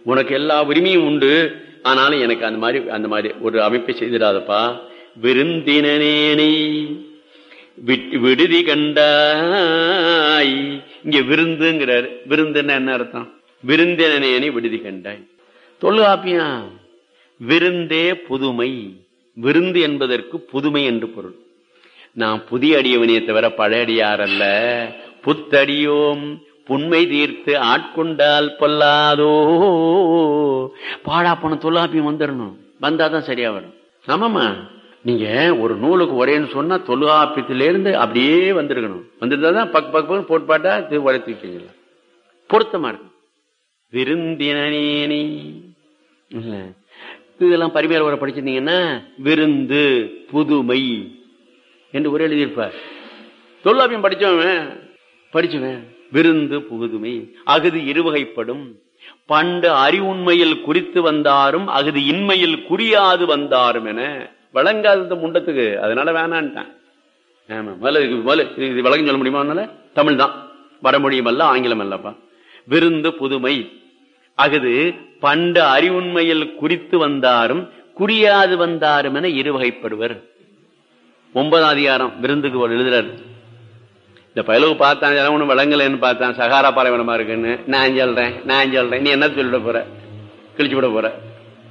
உனக்கு எல்லா உரிமையும் உண்டு ஆனாலும் எனக்கு அந்த மாதிரி அந்த மாதிரி ஒரு அமைப்பை செய்திடாதப்பா விருந்தினனேனை விட்டு- விடுதி கண்டாய் இங்க விருந்துங்கிறார் விருந்துன்னா என்ன அர்த்தம் விருந்தினனேனை விடுதி கண்டாய் தொல்காப்பியா விருந்தே புதுமை விருந்து என்பதற்கு புதுமை என்று பொருள் நான் புதிய அடியவனையை தவிர பழைய அடியார் அல்ல புத்தடியோம் புண்மை தீர்த்து ஆட்கொண்டால் பொல்லாதோ பாழா போன தொல்லாப்பியம் வந்துடணும் வந்தாதான் சரியா வரும் ஆமாமா நீங்க ஒரு நூலுக்கு ஒரேன்னு சொன்னா தொல்காப்பியத்திலிருந்து அப்படியே வந்திருக்கணும் வந்திருந்தாதான் பக் பக் பக் போட்டு பாட்டா இது உரைத்துக்கிட்டீங்களா பொருத்தமா இருக்கும் விருந்தினேனி இல்ல இதெல்லாம் பரிமையார் வர படிச்சிருந்தீங்கன்னா விருந்து புதுமை என்று ஒரே எழுதியிருப்பார் தொல்லாப்பியம் படிச்சவன் படிச்சவன் விருந்து புகுதுமை அகுது இருவகைப்படும் பண்டு அறிவுண்மையில் குறித்து வந்தாரும் அகுது இன்மையில் குறியாது வந்தாரும் என வழங்காத இந்த முண்டத்துக்கு அதனால வேணான்ட்டான் ஆமா முதல்ல இதுக்கு முதல்ல இது- இது விளக்கம் சொல்ல முடியுமா அதனால தமிழ் தான் வடமொழியும் அல்ல ஆங்கிலம் அல்லப்பா விருந்து புதுமை அகுது பண்டு அறிவுண்மையில் குறித்து வந்தாரும் குறியாது வந்தாரும் என இருவகைப்படுவர் ஒன்பதாம் அதிகாரம் விருந்துக்கு ஒரு எழுதுறாரு இந்த பயலுக்கு பார்த்தான் இதெல்லாம் ஒன்றும் விளங்கலைன்னு பார்த்தான் சகாரா பாலைவனமா இருக்குன்னு நான் சொல்றேன் நான் சொல்றேன் நீ என்ன சொல்லிட போற கிழிச்சு விட போற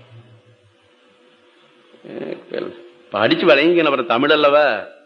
அஹ் படிச்சு விளங்கிக்கணும் அப்புறம் தமிழ் அல்லவா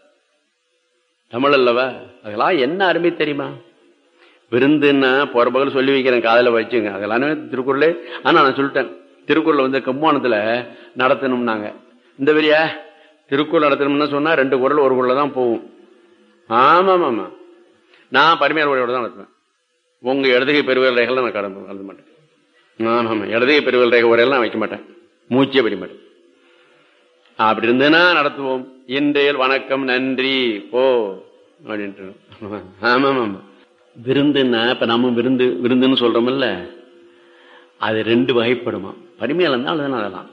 தமிழ் அல்லவா அதெல்லாம் என்ன அருமை தெரியுமா விருந்துன்னா போற பகல் சொல்லி வைக்கிறேன் காதல வச்சுங்க அதெல்லாமே திருக்குறளே ஆனா நான் சொல்லிட்டேன் திருக்குறள் வந்து கம்மானத்துல நடத்தணும்னாங்க இந்த வரியா திருக்குறள் நடத்தணும்னு சொன்னா ரெண்டு குரல் ஒரு குரல்ல தான் போகும் ஆமா ஆமா நான் பரிமையார் உரையோட தான் நடத்துவேன் உங்க இடதுகை பெருவியல் ரேகைகள் நான் கடந்து கலந்து மாட்டேன் ஆமா ஆமா இடதுகை பெருவியல் ரேகை உரையெல்லாம் நான் வைக்க மாட்டேன் மூச்சே படிக்க மாட்டேன் அப்படி இருந்ததுன்னா நடத்துவோம் இன்றைய வணக்கம் நன்றி போ அப்படின்ட்டு ஆமா ஆமா விருந்துன்னா இப்ப நம்ம விருந்து விருந்துன்னு சொல்றோம்ல அது ரெண்டு வகைப்படுமா பரிமையால் இருந்தால் அதுதான் அதெல்லாம்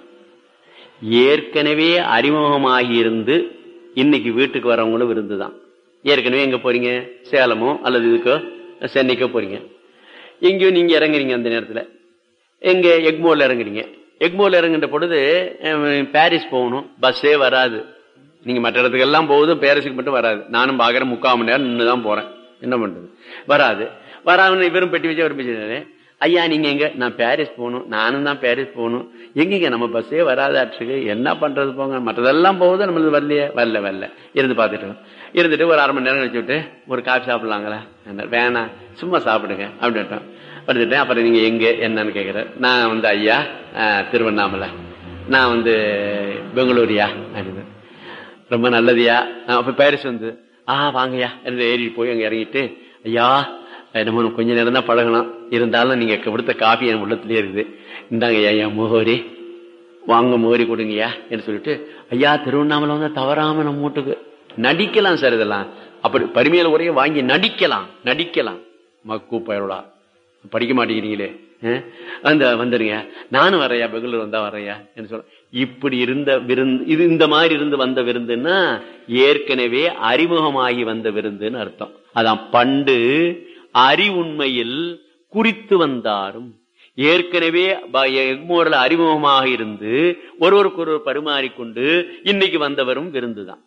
ஏற்கனவே அறிமுகமாகி இருந்து இன்னைக்கு வீட்டுக்கு வரவங்களும் விருந்து தான் ஏற்கனவே எங்க போறீங்க சேலமோ அல்லது இதுக்கோ சென்னைக்கோ போறீங்க எங்கேயோ நீங்க இறங்குறீங்க அந்த நேரத்துல எங்க எக்மோர்ல இறங்குறீங்க எக்மோர்ல இறங்குற பொழுது அஹ், பாரிஸ் போகணும் பஸ்ஸே வராது நீங்க மற்ற இடத்துக்கு எல்லாம் போகுதும் பாரிஸுக்கு மட்டும் வராது நானும் பாக்குறேன் முக்கால் மணி நேரம் நின்று தான் போறேன் என்ன பண்றது வராது வராம இவரும் பெட்டி வச்சு அவர் பேசினாரு ஐயா நீங்க எங்க நான் பாரிஸ் போகணும் நானும் தான் பாரிஸ் போகணும் எங்கீங்க நம்ம பஸ்ஸே வராதாட்டுக்கு என்ன பண்றது போங்க மற்றதெல்லாம் போகுது நம்மளது வரலையே வரல வரல இருந்து பார்த்துட்டு இருக்கோம். இருந்துட்டு ஒரு அரை மணி நேரம் கழிச்சு விட்டு ஒரு காஃபி சாப்பிடலாங்களா என்றார். வேணாம் சும்மா சாப்பிடுங்க அப்படின்ட்டோம் படுத்துட்டேன் அப்புறம் நீங்க எங்க என்னன்னு கேட்கிறார் நான் வந்து ஐயா அஹ், திருவண்ணாமலை நான் வந்து பெங்களூரியா அப்படின்னு ரொம்ப நல்லதுயா அஹ், அப்ப பாரிஸ் வந்து ஆ வாங்கய்யா என்று ஏறி போய் அங்க இறங்கிட்டு ஐயா நம்ம கொஞ்ச நேரம் தான் பழகணும் இருந்தாலும் நீங்க கொடுத்த காஃபி என் உள்ளத்திலே இருக்குது இந்தாங்க ஐயா முகோரி வாங்க மோரி கொடுங்கய்யா என்று சொல்லிட்டு ஐயா திருவண்ணாமலை வந்து தவறாம நம்ம வீட்டுக்கு நடிக்கலாம் சார் இதெல்லாம் அப்படி பரிமையில உரையை வாங்கி நடிக்கலாம் நடிக்கலாம் மக்கு பயருளா படிக்க மாட்டேங்கிறீங்களே அஹ், அந்த வந்துருங்க நானும் வரையா பெங்களூர் வந்தா வரையா என்று சொல்ல இப்படி இருந்த விருந்து இது இந்த மாதிரி இருந்து வந்த விருந்துன்னா ஏற்கனவே அறிமுகமாகி வந்த விருந்துன்னு அர்த்தம் அதான் பண்டு அறிவுண்மையில் குறித்து வந்தாரும் ஏற்கனவே ப- எக்மோரில் அறிமுகமாக இருந்து ஒருவருக்கு ஒருவர் பரிமாறிக்கொண்டு இன்னைக்கு வந்தவரும் விருந்துதான்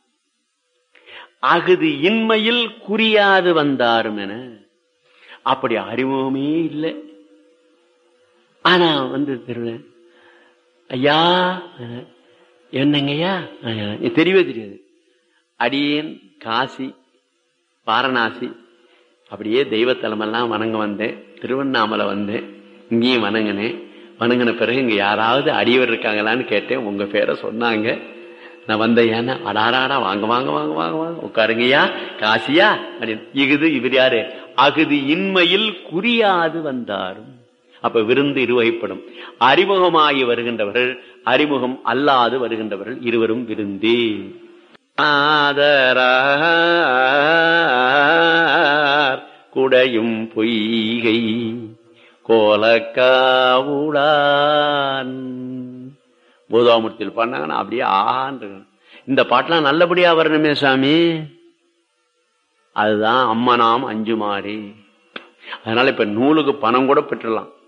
அகுது இன்மையில் குறியாது வந்தாரும் என அப்படி அறிமுகமே இல்லை ஆனா வந்து திருவேன் ஐயா அஹ், என்னங்கய்யா அஹ், இது தெரியவே தெரியாது அடியேன் காசி வாரணாசி அப்படியே தெய்வத்தலமெல்லாம் வணங்க வந்தேன் திருவண்ணாமலை வந்தேன் இங்கேயும் வணங்கினேன் வணங்கின பிறகு இங்க யாராவது அடியவர் இருக்காங்களான்னு கேட்டேன் உங்க பேரை சொன்னாங்க நான் வந்த ஏன்னா அடாராடா வாங்க வாங்க வாங்க வாங்க வாங்க உட்காருங்கய்யா காசியா அப்படின்னு இகுது இவர் யாரு அகுது இன்மையில் குறியாது வந்தாரும் அப்ப விருந்து இருவகைப்படும் அறிமுகமாகி வருகின்றவர்கள் அறிமுகம் அல்லாது வருகின்றவர்கள் இருவரும் விருந்தே ஆதரார் குடையும் பொய்கை கோலக்காவுளான் பூதாமூர்த்தியில் பண்ணாங்கன்னா அப்படியே ஆகான் இந்த பாட்டெல்லாம் நல்லபடியா வரணுமே சாமி அதுதான் அம்மனாம் அஞ்சுமாறி அதனால இப்ப நூலுக்கு பணம் கூட பெற்றலாம்